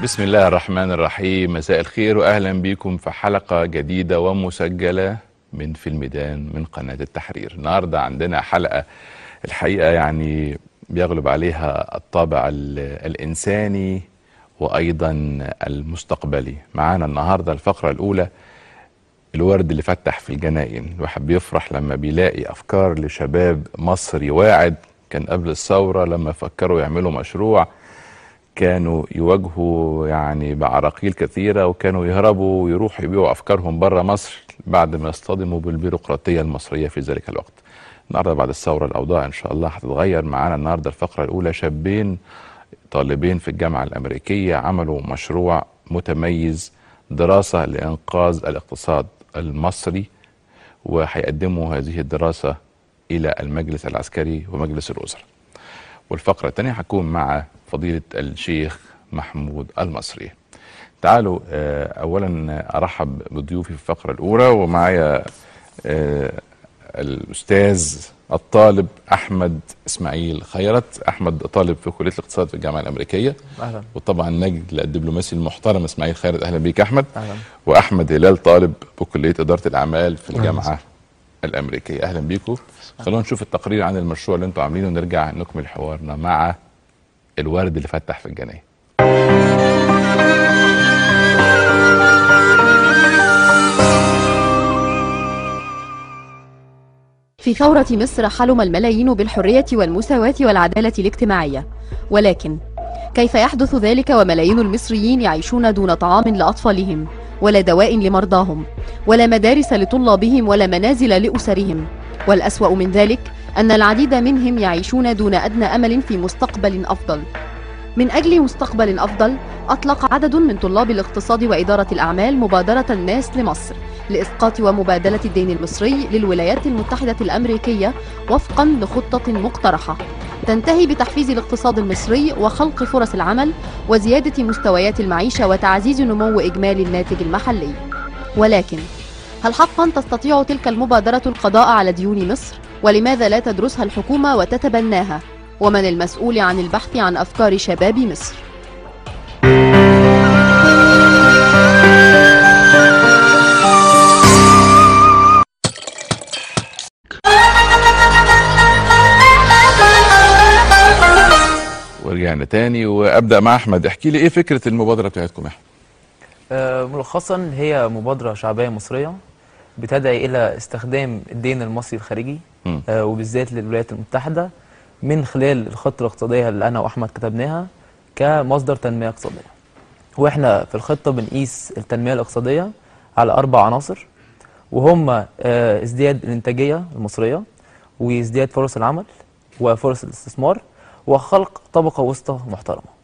بسم الله الرحمن الرحيم مساء الخير واهلا بكم في حلقه جديده ومسجله من في الميدان من قناه التحرير النهارده عندنا حلقه الحقيقه يعني بيغلب عليها الطابع ال- الانساني وايضا المستقبلي معانا النهارده الفقره الاولى الورد اللي فتح في الجناين الواحد بيفرح لما بيلاقي افكار لشباب مصري واعد كان قبل الثوره لما فكروا يعملوا مشروع كانوا يواجهوا يعني بعراقيل كثيرة وكانوا يهربوا ويروحوا يبيعوا أفكارهم بره مصر بعد ما يصطدموا بالبيروقراطية المصرية في ذلك الوقت النهاردة بعد الثورة الأوضاع إن شاء الله هتتغير معانا النهاردة الفقرة الأولى شابين طالبين في الجامعة الأمريكية عملوا مشروع متميز دراسة لإنقاذ الاقتصاد المصري وهيقدموا هذه الدراسة إلى المجلس العسكري ومجلس الوزراء والفقرة الثانية هتكون مع فضيلة الشيخ محمود المصري تعالوا آه، أولا أرحب بضيوفي في الفقرة الأولى ومعايا آه، الأستاذ الطالب أحمد إسماعيل خيرت أحمد طالب في كلية الاقتصاد في الجامعة الأمريكية اهلا وطبعا نجد الدبلوماسي المحترم إسماعيل خيرت أهلا بيك أحمد اهلا واحمد هلال طالب بكليه اداره الاعمال في الجامعه الامريكيه اهلا بيكم خلونا نشوف التقرير عن المشروع اللي انتم عاملينه ونرجع نكمل حوارنا مع الورد اللي فتح في الجناين في ثورة مصر حلم الملايين بالحرية والمساواة والعدالة الاجتماعية ولكن كيف يحدث ذلك وملايين المصريين يعيشون دون طعام لأطفالهم ولا دواء لمرضاهم ولا مدارس لطلابهم ولا منازل لأسرهم والأسوأ من ذلك أن العديد منهم يعيشون دون أدنى أمل في مستقبل أفضل من أجل مستقبل أفضل أطلق عدد من طلاب الاقتصاد وإدارة الأعمال مبادرة الناس لمصر لإسقاط ومبادلة الدين المصري للولايات المتحدة الأمريكية وفقا لخطة مقترحة تنتهي بتحفيز الاقتصاد المصري وخلق فرص العمل وزيادة مستويات المعيشة وتعزيز نمو إجمالي الناتج المحلي ولكن هل حقا تستطيع تلك المبادرة القضاء على ديون مصر؟ ولماذا لا تدرسها الحكومة وتتبناها؟ ومن المسؤول عن البحث عن أفكار شباب مصر؟ ورجعنا تاني وابدا مع احمد احكي لي ايه فكره المبادره بتاعتكم يا احمد آه، ملخصا هي مبادرة شعبية مصرية بتدعي إلى استخدام الدين المصري الخارجي مم. آه، وبالذات للولايات المتحدة من خلال الخطة الاقتصادية اللي أنا وأحمد كتبناها كمصدر تنمية اقتصادية وإحنا في الخطة بنقيس التنمية الاقتصادية على أربع عناصر وهم آه، ازدياد الإنتاجية المصرية وازدياد فرص العمل وفرص الاستثمار وخلق طبقة وسطى محترمة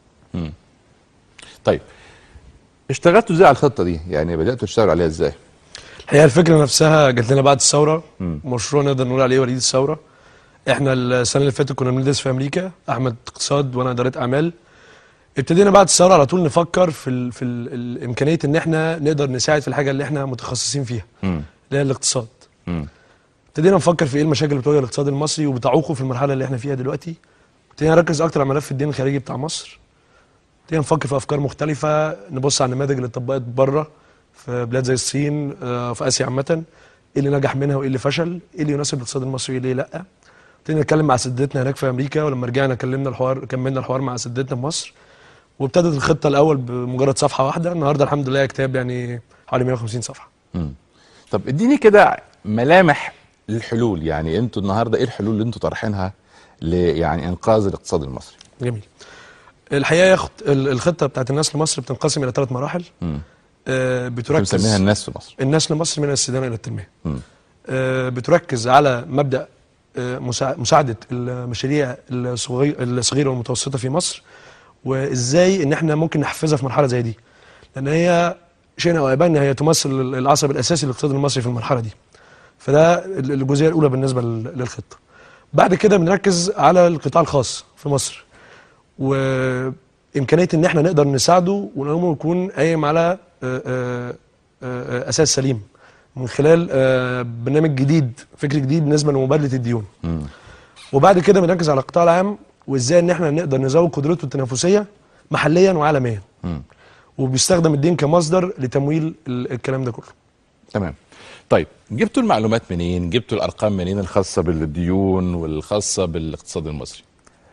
طيب اشتغلتوا ازاي على الخطه دي يعني بداتوا تشتغلوا عليها ازاي هي الفكره نفسها جات لنا بعد الثوره مم. مشروع نقدر نقول عليه وليد الثوره احنا السنه اللي فاتت كنا بندرس في امريكا احمد اقتصاد وانا اداره اعمال ابتدينا بعد الثوره على طول نفكر في ال في ال الامكانيه ان احنا نقدر نساعد في الحاجه اللي احنا متخصصين فيها مم. اللي هي الاقتصاد مم. ابتدينا نفكر في ايه المشاكل اللي بتواجه الاقتصاد المصري وبتعوقه في المرحله اللي احنا فيها دلوقتي ابتدينا نركز اكتر على ملف الدين الخارجي بتاع مصر ابتدينا نفكر في افكار مختلفه نبص على النماذج اللي اتطبقت بره في بلاد زي الصين آه، في اسيا عامه ايه اللي نجح منها وايه اللي فشل ايه اللي يناسب الاقتصاد المصري وايه اللي لا ابتدينا نتكلم مع سدتنا هناك في امريكا ولما رجعنا كلمنا الحوار كملنا الحوار مع سدتنا في مصر وابتدت الخطه الاول بمجرد صفحه واحده النهارده الحمد لله كتاب يعني حوالي 150 صفحه مم. طب اديني كده ملامح للحلول يعني انتوا النهارده ايه الحلول اللي انتوا طرحينها ل يعني انقاذ الاقتصاد المصري جميل الحقيقه يا اخت ال- الخطه بتاعت الناس لمصر بتنقسم الى ثلاث مراحل مم. آه، انتوا بتركز مسميها الناس في مصر الناس لمصر من السودان الى التنميه مم. آه، بتركز على مبدا آه، مسا- مساعده المشاريع الصغير- الصغيره والمتوسطه في مصر وازاي ان احنا ممكن نحفزها في مرحله زي دي لان هي شئنا او ابينا هي تمثل العصب الاساسي للاقتصاد المصري في المرحله دي فده الجزئيه الاولى بالنسبه لل- للخطه بعد كده بنركز على القطاع الخاص في مصر وامكانيه ان احنا نقدر نساعده ونقوم يكون قايم على آه، آه، آه، اساس سليم من خلال آه، برنامج جديد فكر جديد بالنسبه لمبادله الديون مم. وبعد كده بنركز على القطاع العام وازاي ان احنا نقدر نزود قدرته التنافسيه محليا وعالميا مم. وبيستخدم الدين كمصدر لتمويل ال- الكلام ده كله تمام طيب جبتوا المعلومات منين جبتوا الارقام منين الخاصه بالديون والخاصه بالاقتصاد المصري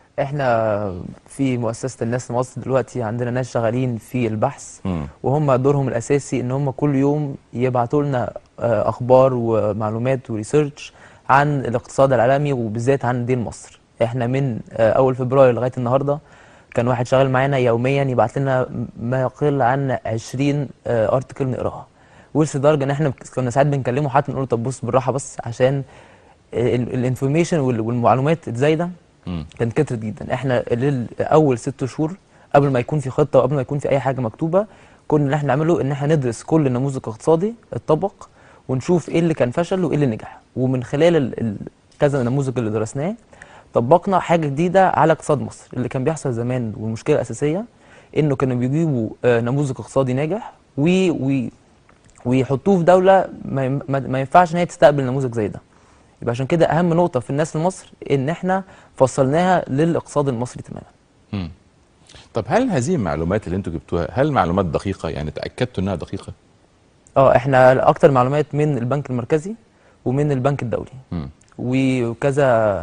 احنا في مؤسسة الناس مصر دلوقتي عندنا ناس شغالين في البحث مم. وهم دورهم الأساسي إن هم كل يوم يبعتوا لنا آه، أخبار ومعلومات وريسيرش عن الاقتصاد العالمي وبالذات عن دين مصر احنا من آه، أول فبراير لغاية النهاردة كان واحد شغال معانا يوميا يبعت لنا ما يقل عن 20 ارتكل نقراها وصل لدرجة إن احنا كنا ساعات بنكلمه حتى نقول له طب بص بالراحة بس عشان الانفورميشن والمعلومات الزايدة مم. كانت كترت جدا احنا لل- اول ست شهور قبل ما يكون في خطه وقبل ما يكون في اي حاجه مكتوبه كنا اللي احنا نعمله ان احنا ندرس كل نموذج اقتصادي اتطبق ونشوف ايه اللي كان فشل وايه اللي نجح ومن خلال ال- ال- كذا نموذج اللي درسناه طبقنا حاجه جديده على اقتصاد مصر اللي كان بيحصل زمان والمشكله الاساسيه انه كانوا بيجيبوا آه، نموذج اقتصادي ناجح و و ويحطوه في دوله ما يم- ما ما ينفعش ان هي تستقبل نموذج زي ده يبقى عشان كده اهم نقطه في الناس لمصر ان احنا فصلناها للاقتصاد المصري تماما مم. طب هل هذه المعلومات اللي انتوا جبتوها هل معلومات دقيقه يعني تاكدتوا انها دقيقه اه احنا اكتر معلومات من البنك المركزي ومن البنك الدولي مم. وكذا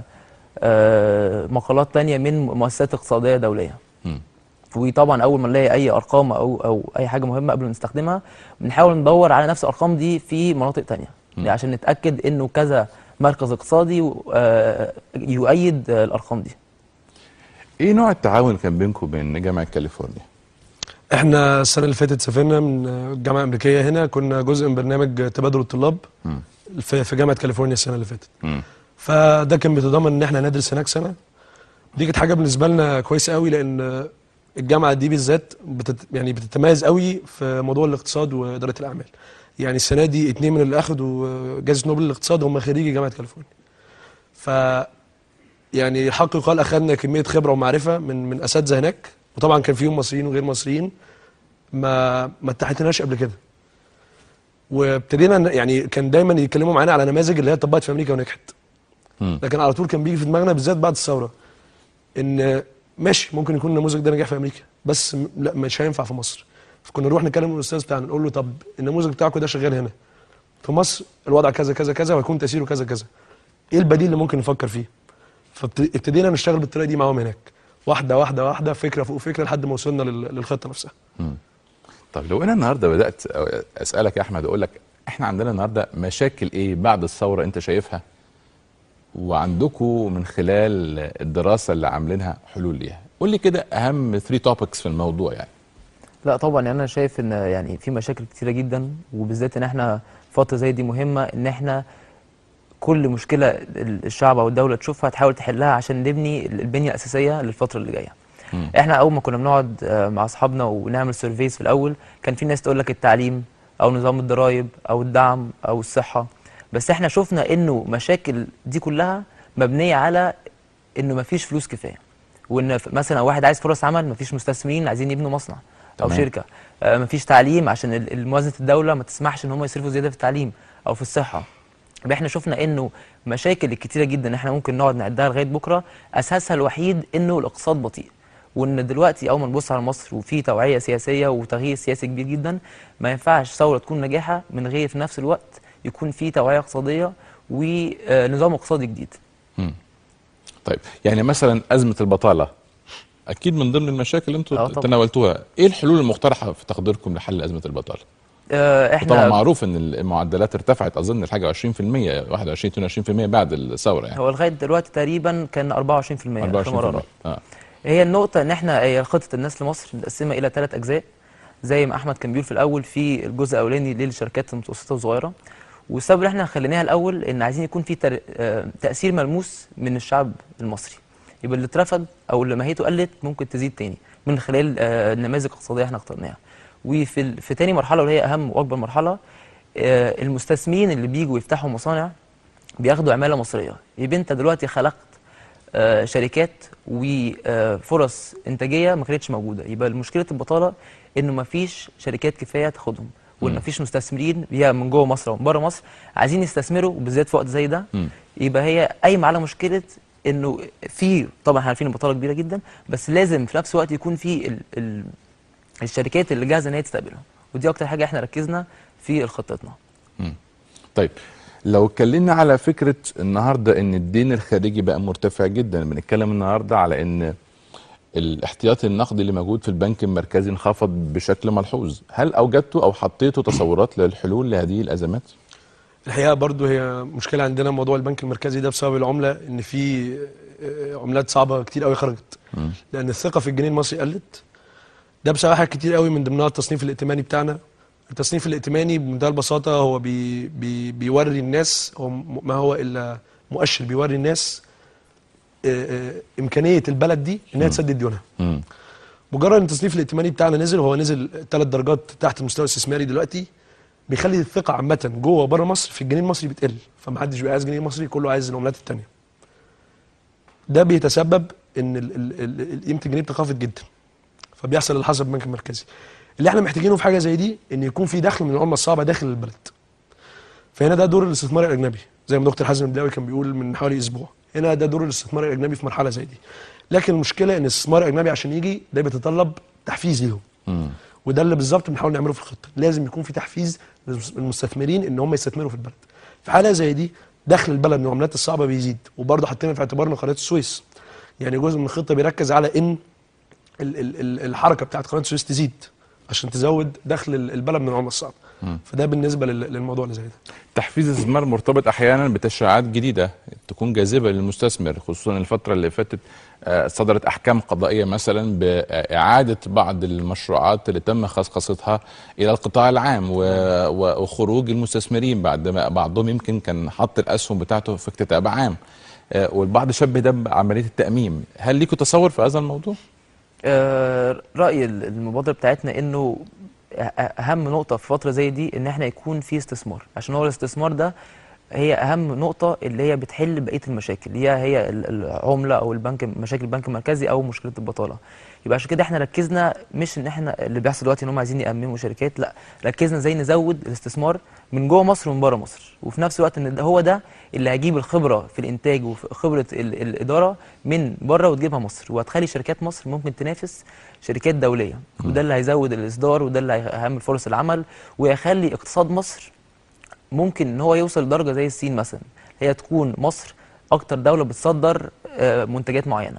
آه، مقالات تانية من مؤسسات اقتصادية دولية مم. وطبعا اول ما نلاقي اي ارقام او او اي حاجه مهمه قبل ما نستخدمها بنحاول ندور على نفس الارقام دي في مناطق تانية م. عشان نتاكد انه كذا مركز اقتصادي آه، يؤيد آه، الارقام دي ايه نوع التعاون اللي كان بينكم وبين جامعه كاليفورنيا احنا السنه اللي فاتت سافرنا من الجامعه الامريكيه هنا كنا جزء من برنامج تبادل الطلاب مم. في في جامعه كاليفورنيا السنه اللي فاتت مم. فده كان بيتضمن ان احنا ندرس هناك سنه دي كانت حاجه بالنسبه لنا كويسه قوي لان الجامعه دي بالذات بتت يعني بتتميز قوي في موضوع الاقتصاد واداره الاعمال يعني السنه دي اتنين من اللي اخدوا جائزه نوبل للاقتصاد هم خريجي جامعه كاليفورنيا ف يعني الحق يقال اخذنا كميه خبره ومعرفه من من اساتذه هناك وطبعا كان فيهم مصريين وغير مصريين ما ما اتاحتلناش قبل كده وابتدينا ن- يعني كان دايما يتكلموا معانا على نماذج اللي هي اتطبقت في امريكا ونجحت مم. لكن على طول كان بيجي في دماغنا بالذات بعد الثوره ان ماشي ممكن يكون النموذج ده نجح في امريكا بس م- لا مش هينفع في مصر فكنا نروح نكلم الاستاذ بتاعنا نقول له طب النموذج بتاعكم ده شغال هنا في مصر الوضع كذا كذا كذا وهيكون تاثيره كذا كذا ايه البديل اللي ممكن نفكر فيه فابتدينا نشتغل بالطريقه دي معاهم هناك واحده واحده واحده فكره فوق فكره لحد ما وصلنا لل- للخطه نفسها طب لو انا النهارده بدات اسالك يا احمد اقول لك احنا عندنا النهارده مشاكل ايه بعد الثوره انت شايفها وعندكم من خلال الدراسه اللي عاملينها حلول ليها قول لي كده اهم 3 توبكس في الموضوع يعني لا طبعا يعني انا شايف ان يعني في مشاكل كتيره جدا وبالذات ان احنا فتره زي دي مهمه ان احنا كل مشكله ال- الشعب او الدوله تشوفها تحاول تحلها عشان نبني ال- البنيه الاساسيه للفتره اللي جايه مم. احنا اول ما كنا بنقعد آه، مع اصحابنا ونعمل سيرفيس في الاول كان في ناس تقول لك التعليم او نظام الضرائب او الدعم او الصحه بس احنا شفنا انه مشاكل دي كلها مبنيه على انه مفيش فلوس كفايه وان ف- مثلا واحد عايز فرص عمل مفيش مستثمرين عايزين يبنوا مصنع او تمام. شركه آه، مفيش تعليم عشان ال- ال- موازنه الدوله ما تسمحش ان هم يصرفوا زياده في التعليم او في الصحه يبقى احنا شفنا انه مشاكل الكتيره جدا احنا ممكن نقعد نعدها لغايه بكره اساسها الوحيد انه الاقتصاد بطيء وان دلوقتي اول ما نبص على مصر وفي توعيه سياسيه وتغيير سياسي كبير جدا ما ينفعش ثوره تكون ناجحه من غير في نفس الوقت يكون في توعيه اقتصاديه ونظام اقتصادي جديد طيب يعني مثلا ازمه البطاله اكيد من ضمن المشاكل اللي آه انتوا طبعا. تناولتوها ايه الحلول المقترحه في تقديركم لحل ازمه البطاله آه، طبعا احنا معروف ان المعدلات ارتفعت اظن الحاجه 20% 21 22% بعد الثوره يعني هو لغايه دلوقتي تقريبا كان 24% آخر 24% مرة قرأت. اه هي النقطة إن إحنا هي خطة الناس لمصر متقسمة إلى ثلاث أجزاء زي ما أحمد كان بيقول في الأول في الجزء الأولاني للشركات المتوسطة والصغيرة والسبب اللي إحنا خليناها الأول إن عايزين يكون في تر... آه، تأثير ملموس من الشعب المصري يبقى اللي اترفض أو اللي ماهيته قلت ممكن تزيد تاني من خلال آه، نماذج اقتصادية إحنا اخترناها وفي ال... في تاني مرحلة وهي أهم وأكبر مرحلة آه، المستثمرين اللي بيجوا يفتحوا مصانع بياخدوا عمالة مصرية يبقى أنت دلوقتي خلقت آه، شركات وفرص انتاجيه ما كانتش موجوده يبقى مشكله البطاله انه ما فيش شركات كفايه تاخدهم وان ما فيش مستثمرين هي من جوه مصر او من بره مصر عايزين يستثمروا وبالذات في وقت زي ده مم. يبقى هي قايمه على مشكله انه في طبعا احنا عارفين البطاله كبيره جدا بس لازم في نفس الوقت يكون في ال ال الشركات اللي جاهزه ان هي تستقبلهم ودي اكتر حاجه احنا ركزنا في خطتنا طيب لو اتكلمنا على فكره النهارده ان الدين الخارجي بقى مرتفع جدا بنتكلم النهارده على ان الاحتياطي النقدي اللي موجود في البنك المركزي انخفض بشكل ملحوظ هل اوجدتوا او حطيتوا تصورات للحلول لهذه الازمات الحقيقه برضو هي مشكله عندنا موضوع البنك المركزي ده بسبب العمله ان في آه، عملات صعبه كتير قوي خرجت لان الثقه في الجنيه المصري قلت ده بسبب حاجات كتير قوي من ضمنها التصنيف الائتماني بتاعنا التصنيف الائتماني بمنتهى البساطه هو بي بي بيوري الناس هو م- ما هو الا مؤشر بيوري الناس آه، آه، امكانيه البلد دي انها تسدد ديونها مم. مجرد ان التصنيف الائتماني بتاعنا نزل وهو نزل ثلاث درجات تحت المستوى الاستثماري دلوقتي بيخلي الثقه عامه جوه وبره مصر في الجنيه المصري بتقل فمحدش بيبقى عايز جنيه مصري كله عايز العملات التانيه ده بيتسبب ان ال- ال- ال- ال- قيمه الجنيه بتنخفض جدا فبيحصل اللي حصل في البنك المركزي اللي احنا محتاجينه في حاجه زي دي ان يكون في دخل من العمله الصعبه داخل البلد فهنا ده دور الاستثمار الاجنبي زي ما دكتور حازم البداوي كان بيقول من حوالي اسبوع هنا ده دور الاستثمار الاجنبي في مرحله زي دي لكن المشكله ان الاستثمار الاجنبي عشان يجي ده بيتطلب تحفيز ليهم مم. وده اللي بالظبط بنحاول نعمله في الخطه لازم يكون في تحفيز للمستثمرين ان هم يستثمروا في البلد في حاله زي دي دخل البلد من العملات الصعبه بيزيد وبرضه حاطين في اعتبارنا قناه السويس يعني جزء من الخطه بيركز على ان ال ال ال الحركه بتاعت قناه السويس تزيد عشان تزود دخل ال- البلد من العمله الصعبه فده بالنسبه لل- للموضوع اللي زي ده تحفيز الاستثمار مرتبط احيانا بتشريعات جديده تكون جاذبه للمستثمر خصوصا الفتره اللي فاتت آه، صدرت احكام قضائيه مثلا باعاده بعض المشروعات اللي تم خصخصتها الى القطاع العام و- و- وخروج المستثمرين بعد ما بعضهم يمكن كان حط الاسهم بتاعته في اكتتاب عام آه، والبعض شبه ده بعمليه التاميم هل ليكوا تصور في هذا الموضوع؟ آه، رأي ال- المبادرة بتاعتنا انه أ- اهم نقطة في فترة زي دي ان احنا يكون في استثمار عشان هو الاستثمار ده هي اهم نقطة اللي هي بتحل بقية المشاكل هي هي ال- العملة او البنك مشاكل البنك المركزي او مشكلة البطالة يبقى عشان كده احنا ركزنا مش ان احنا اللي بيحصل دلوقتي ان هم عايزين يأمموا شركات لا ركزنا ازاي نزود الاستثمار من جوه مصر ومن بره مصر وفي نفس الوقت ان ده هو ده اللي هيجيب الخبره في الانتاج وخبره ال- الاداره من بره وتجيبها مصر وهتخلي شركات مصر ممكن تنافس شركات دوليه وده اللي هيزود الاصدار وده اللي هيعمل فرص العمل ويخلي اقتصاد مصر ممكن ان هو يوصل لدرجه زي الصين مثلا هي تكون مصر اكتر دوله بتصدر آه، منتجات معينه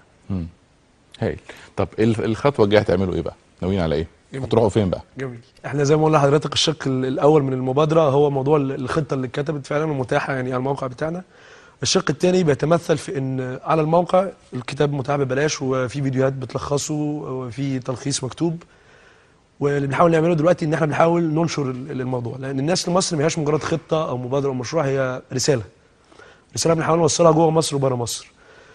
هايل طب إيه الخ- الخطوه الجايه هتعملوا ايه بقى؟ ناويين على ايه؟ جميل. هتروحوا فين بقى؟ جميل احنا زي ما قلنا لحضرتك الشق ال- الاول من المبادره هو موضوع ال- الخطه اللي اتكتبت فعلا ومتاحه يعني على الموقع بتاعنا الشق الثاني بيتمثل في ان على الموقع الكتاب متاح ببلاش وفي فيديوهات بتلخصه وفي تلخيص مكتوب واللي بنحاول نعمله دلوقتي ان احنا بنحاول ننشر ال- الموضوع لان الناس لمصر ما هياش مجرد خطه او مبادره او مشروع هي رساله رساله بنحاول نوصلها جوه مصر وبره مصر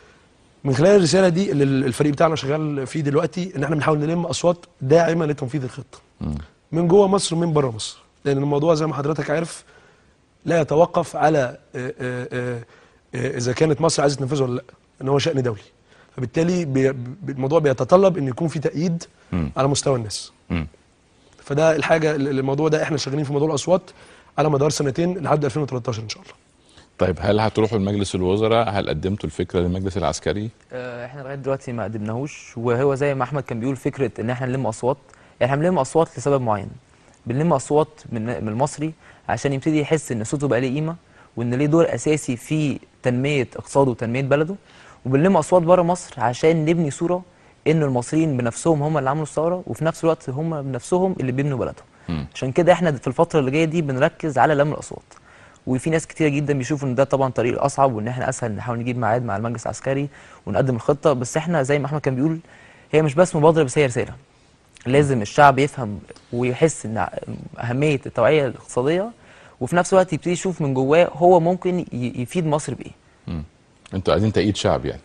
من خلال الرساله دي اللي الفريق بتاعنا شغال فيه دلوقتي ان احنا بنحاول نلم اصوات داعمه لتنفيذ الخطه من جوه مصر ومن بره مصر لان الموضوع زي ما حضرتك عارف لا يتوقف على آه، آه، آه، آه، اذا كانت مصر عايزه تنفذه ولا لا ان هو شان دولي فبالتالي بي بي- الموضوع بيتطلب ان يكون في تأييد مم. على مستوى الناس مم. فده الحاجه الموضوع ده احنا شغالين في موضوع الاصوات على مدار سنتين لحد 2013 ان شاء الله طيب هل هتروحوا لمجلس الوزراء؟ هل قدمتوا الفكره للمجلس العسكري؟ آه، احنا لغايه دلوقتي ما قدمناهوش وهو زي ما احمد كان بيقول فكره ان احنا نلم اصوات احنا بنلم اصوات لسبب معين بنلم اصوات من من المصري عشان يبتدي يحس ان صوته بقى ليه قيمه وان ليه دور اساسي في تنميه اقتصاده وتنميه بلده وبنلم اصوات بره مصر عشان نبني صوره ان المصريين بنفسهم هم اللي عملوا الثوره وفي نفس الوقت هم بنفسهم اللي بيبنوا بلدهم مم. عشان كده احنا في الفتره اللي جايه دي بنركز على لم الاصوات وفي ناس كتير جدا بيشوفوا ان ده طبعا طريق الاصعب وان احنا اسهل نحاول نجيب ميعاد مع المجلس العسكري ونقدم الخطه بس احنا زي ما احمد كان بيقول هي مش بس مبادره بس هي رساله لازم الشعب يفهم ويحس ان اهميه التوعيه الاقتصاديه وفي نفس الوقت يبتدي يشوف من جواه هو ممكن ي- يفيد مصر بايه انتوا عايزين تأييد شعب يعني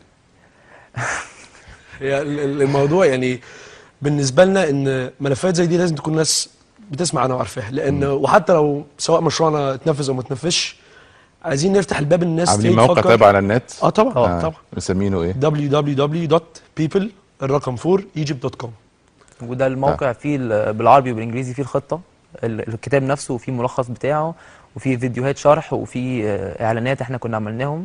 هي ال- ال- الموضوع يعني بالنسبه لنا ان ملفات زي دي لازم تكون ناس بتسمع عنها وعارفاها لان وحتى لو سواء مشروعنا اتنفذ او ما اتنفذش عايزين نفتح الباب الناس عاملين تيجي موقع تفكر. طيب على النت؟ اه طبعا آه. اه طبعا مسمينه ايه؟ www.people الرقم 4 egypt.com وده الموقع فيه ال- بالعربي وبالانجليزي فيه الخطه ال- الكتاب نفسه وفيه ملخص بتاعه وفيه فيديوهات شرح وفيه آه، اعلانات احنا كنا عملناهم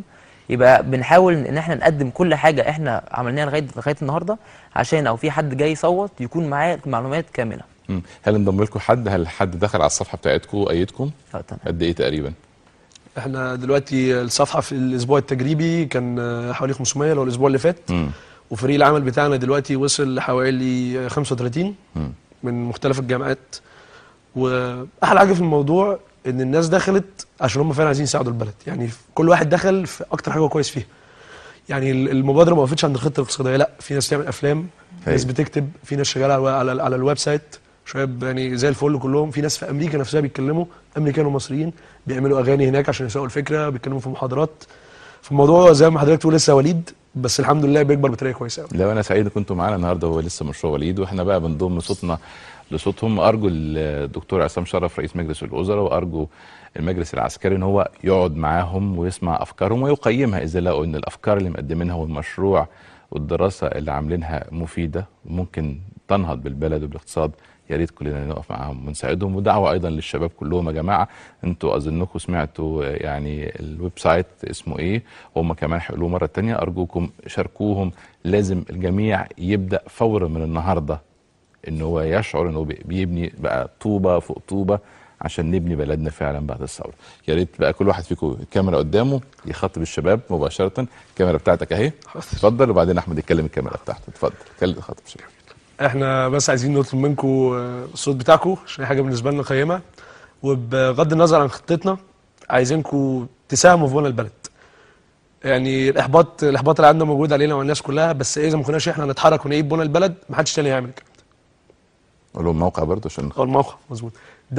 يبقى بنحاول ان احنا نقدم كل حاجه احنا عملناها لغايه لغايه النهارده عشان او في حد جاي يصوت يكون معاه معلومات كامله مم. هل انضم لكم حد هل حد دخل على الصفحه بتاعتكم وايدكم اه تمام قد ايه تقريبا احنا دلوقتي الصفحه في الاسبوع التجريبي كان آه، حوالي 500 اللي هو الاسبوع اللي فات مم. وفريق العمل بتاعنا دلوقتي وصل لحوالي 35 مم. من مختلف الجامعات واحلى حاجه في الموضوع ان الناس دخلت عشان هم فعلا عايزين يساعدوا البلد يعني كل واحد دخل في اكتر حاجه هو كويس فيها يعني ال- المبادره ما وقفتش عند الخطه الاقتصاديه لا في ناس تعمل افلام في ناس أيوة. بتكتب في ناس شغاله على على, على الويب سايت شباب يعني زي الفل كلهم في ناس في امريكا نفسها بيتكلموا امريكان ومصريين بيعملوا اغاني هناك عشان يسوقوا الفكره بيتكلموا في محاضرات فالموضوع زي ما حضرتك تقول لسه وليد بس الحمد لله بيكبر بطريقه كويسه قوي لو انا سعيد كنتوا معانا النهارده هو لسه مشروع وليد واحنا بقى بنضم صوتنا لصوتهم ارجو الدكتور عصام شرف رئيس مجلس الوزراء وارجو المجلس العسكري ان هو يقعد معاهم ويسمع افكارهم ويقيمها اذا لقوا ان الافكار اللي مقدمينها والمشروع والدراسه اللي عاملينها مفيده وممكن تنهض بالبلد وبالاقتصاد يا ريت كلنا نقف معاهم ونساعدهم ودعوه ايضا للشباب كلهم يا جماعه انتوا اظنكم سمعتوا يعني الويب سايت اسمه ايه هم كمان هيقولوه مره تانية ارجوكم شاركوهم لازم الجميع يبدا فورا من النهارده ان هو يشعر انه بي- بيبني بقى طوبه فوق طوبه عشان نبني بلدنا فعلا بعد الثوره يا ريت بقى كل واحد فيكم الكاميرا قدامه يخاطب الشباب مباشره الكاميرا بتاعتك اهي اتفضل وبعدين احمد يتكلم الكاميرا بتاعته اتفضل اتكلم خاطب الشباب احنا بس عايزين نطلب منكم آه، الصوت بتاعكم عشان هي حاجه بالنسبه لنا قيمه وبغض النظر عن خطتنا عايزينكم تساهموا في بناء البلد يعني الاحباط الاحباط اللي عندنا موجود علينا وعلى الناس كلها بس اذا ما كناش احنا نتحرك ونعيد بناء البلد ما حدش تاني هيعمل كده قول لهم موقع برضه عشان هو الموقع مظبوط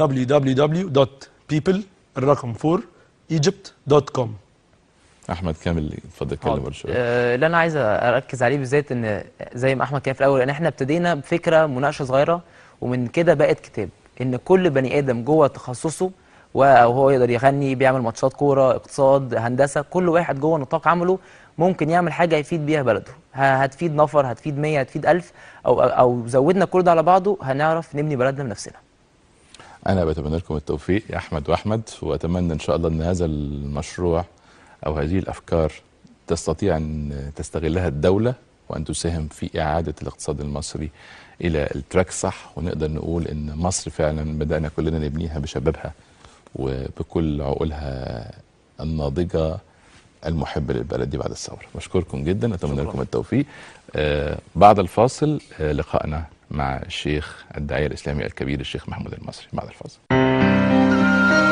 www.people الرقم 4 egypt.com احمد كامل اتفضل اتكلم برضه شويه آه، اللي انا عايز اركز عليه بالذات ان زي ما احمد كان في الاول ان احنا ابتدينا بفكره مناقشه صغيره ومن كده بقت كتاب ان كل بني ادم جوه تخصصه و- او هو يقدر يغني بيعمل ماتشات كوره اقتصاد هندسه كل واحد جوه نطاق عمله ممكن يعمل حاجه يفيد بيها بلده ه- هتفيد نفر هتفيد 100 هتفيد 1000 او او زودنا كل ده على بعضه هنعرف نبني بلدنا بنفسنا انا بتمنى لكم التوفيق يا احمد واحمد واتمنى ان شاء الله ان هذا المشروع او هذه الافكار تستطيع ان تستغلها الدوله وان تساهم في اعاده الاقتصاد المصري الى التراك الصح ونقدر نقول ان مصر فعلا بدانا كلنا نبنيها بشبابها وبكل عقولها الناضجه المحبه للبلد دي بعد الثوره بشكركم جدا اتمنى لكم التوفيق آه بعد الفاصل آه لقائنا مع الشيخ الداعيه الاسلامي الكبير الشيخ محمود المصري بعد الفاصل